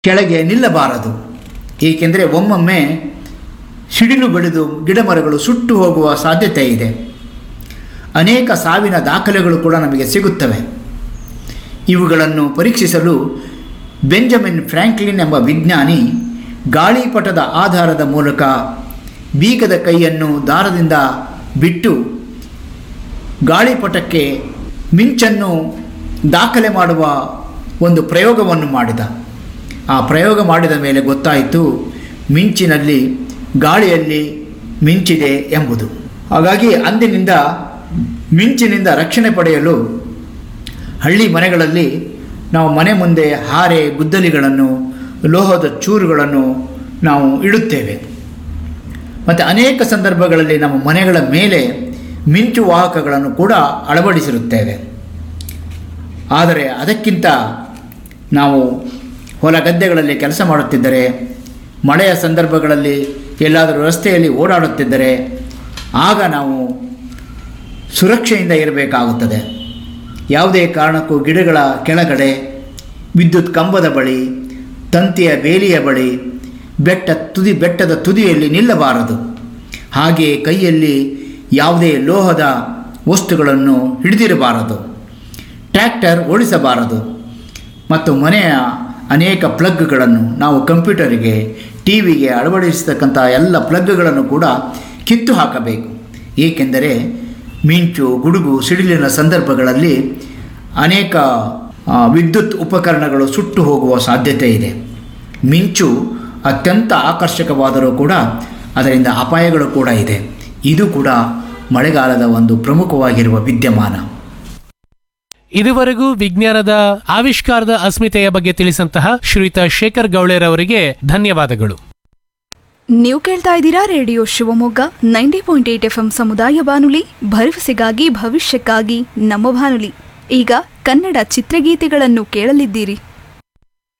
ಕೆಳಗೆ ನಿಲ್ಲಬಾರದು ಏಕೆಂದರೆ ಒಮ್ಮೊಮ್ಮೆ ಸಿಡಿಲು ಬಡಿದು ಗಿಡಮರಗಳು ಸುಟ್ಟು ಹೋಗುವ ಸಾಧ್ಯತೆ ಇದೆ ಅನೇಕ ಸಾವಿನ ದಾಖಲೆಗಳು ಕೂಡ ನಮಗೆ ಸಿಗುತ್ತವೆ ಇವುಗಳನ್ನು ಪರೀಕ್ಷಿಸಲು ಬೆಂಜಮಿನ್ ಫ್ರ್ಯಾಂಕ್ಲಿನ್ ಎಂಬ ವಿಜ್ಞಾನಿ ಗಾಳಿಪಟದ ಆಧಾರದ ಮೂಲಕ ಬೀಗದ ಕೈಯನ್ನು ದಾರದಿಂದ ಬಿಟ್ಟು ಗಾಳಿಪಟಕ್ಕೆ ಮಿಂಚನ್ನು ದಾಖಲೆ ಮಾಡುವ ಒಂದು ಪ್ರಯೋಗವನ್ನು ಮಾಡಿದ ಆ ಪ್ರಯೋಗ ಮಾಡಿದ ಮೇಲೆ ಗೊತ್ತಾಯಿತು ಮಿಂಚಿನಲ್ಲಿ ಗಾಳಿಯಲ್ಲಿ ಮಿಂಚಿದೆ ಎಂಬುದು ಹಾಗಾಗಿ ಅಂದಿನಿಂದ ಮಿಂಚಿನಿಂದ ರಕ್ಷಣೆ ಪಡೆಯಲು ಹಳ್ಳಿ ಮನೆಗಳಲ್ಲಿ ನಾವು ಮನೆ ಮುಂದೆ ಹಾರೆ ಗುದ್ದಲಿಗಳನ್ನು ಲೋಹದ ಚೂರುಗಳನ್ನು ನಾವು ಇಡುತ್ತೇವೆ ಮತ್ತು ಅನೇಕ ಸಂದರ್ಭಗಳಲ್ಲಿ ನಮ್ಮ ಮನೆಗಳ ಮೇಲೆ ಮಿಂಚು ವಾಹಕಗಳನ್ನು ಕೂಡ ಅಳವಡಿಸಿರುತ್ತೇವೆ ಆದರೆ ಅದಕ್ಕಿಂತ ನಾವು ಹೊಲ ಗದ್ದೆಗಳಲ್ಲಿ ಕೆಲಸ ಮಾಡುತ್ತಿದ್ದರೆ ಮಳೆಯ ಸಂದರ್ಭಗಳಲ್ಲಿ ಎಲ್ಲಾದರೂ ರಸ್ತೆಯಲ್ಲಿ ಓಡಾಡುತ್ತಿದ್ದರೆ ಆಗ ನಾವು ಸುರಕ್ಷೆಯಿಂದ ಇರಬೇಕಾಗುತ್ತದೆ ಯಾವುದೇ ಕಾರಣಕ್ಕೂ ಗಿಡಗಳ ಕೆಳಗಡೆ ವಿದ್ಯುತ್ ಕಂಬದ ಬಳಿ ತಂತಿಯ ಬೇಲಿಯ ಬಳಿ ಬೆಟ್ಟ ತುದಿ ಬೆಟ್ಟದ ತುದಿಯಲ್ಲಿ ನಿಲ್ಲಬಾರದು ಹಾಗೆಯೇ ಕೈಯಲ್ಲಿ ಯಾವುದೇ ಲೋಹದ ವಸ್ತುಗಳನ್ನು ಹಿಡಿದಿರಬಾರದು ಟ್ರ್ಯಾಕ್ಟರ್ ಓಡಿಸಬಾರದು ಮತ್ತು ಮನೆಯ ಅನೇಕ ಪ್ಲಗ್ಗಳನ್ನು ನಾವು ಕಂಪ್ಯೂಟರಿಗೆ ಟಿ ವಿಗೆ ಅಳವಡಿಸತಕ್ಕಂಥ ಎಲ್ಲ ಪ್ಲಗ್ಗಳನ್ನು ಕೂಡ ಕಿತ್ತು ಹಾಕಬೇಕು ಏಕೆಂದರೆ ಮಿಂಚು ಗುಡುಗು ಸಿಡಿಲಿನ ಸಂದರ್ಭಗಳಲ್ಲಿ ಅನೇಕ ಆ, ವಿದ್ಯುತ್ ಉಪಕರಣಗಳು ಸುಟ್ಟು ಹೋಗುವ ಸಾಧ್ಯತೆ ಇದೆ ಮಿಂಚು ಅತ್ಯಂತ ಆಕರ್ಷಕವಾದರೂ ಕೂಡ ಅದರಿಂದ ಅಪಾಯಗಳು ಕೂಡ ಇದೆ ಇದು ಕೂಡ ಮಳೆಗಾಲದ ಒಂದು ಪ್ರಮುಖವಾಗಿರುವ ವಿದ್ಯಮಾನ ಇದುವರೆಗೂ ವಿಜ್ಞಾನದ ಆವಿಷ್ಕಾರದ ಅಸ್ಮಿತೆಯ ಬಗ್ಗೆ ತಿಳಿಸಂತಹ ಶ್ರೀಯುತ ಶೇಖರ್ ಗೌಳೇರ್ ಅವರಿಗೆ ಧನ್ಯವಾದಗಳು ನೀವು ಕೇಳ್ತಾ ಇದ್ದೀರಾ radio Shivamogga ninety point eight F M ಸಮುದಾಯ ಬಾನುಲಿ ಭರವಸೆಗಾಗಿ ಭವಿಷ್ಯಕ್ಕಾಗಿ ನಮ್ಮ ಬಾನುಲಿ ಈಗ ಕನ್ನಡ ಚಿತ್ರಗೀತೆಗಳನ್ನು ಕೇಳಲಿದ್ದೀರಿ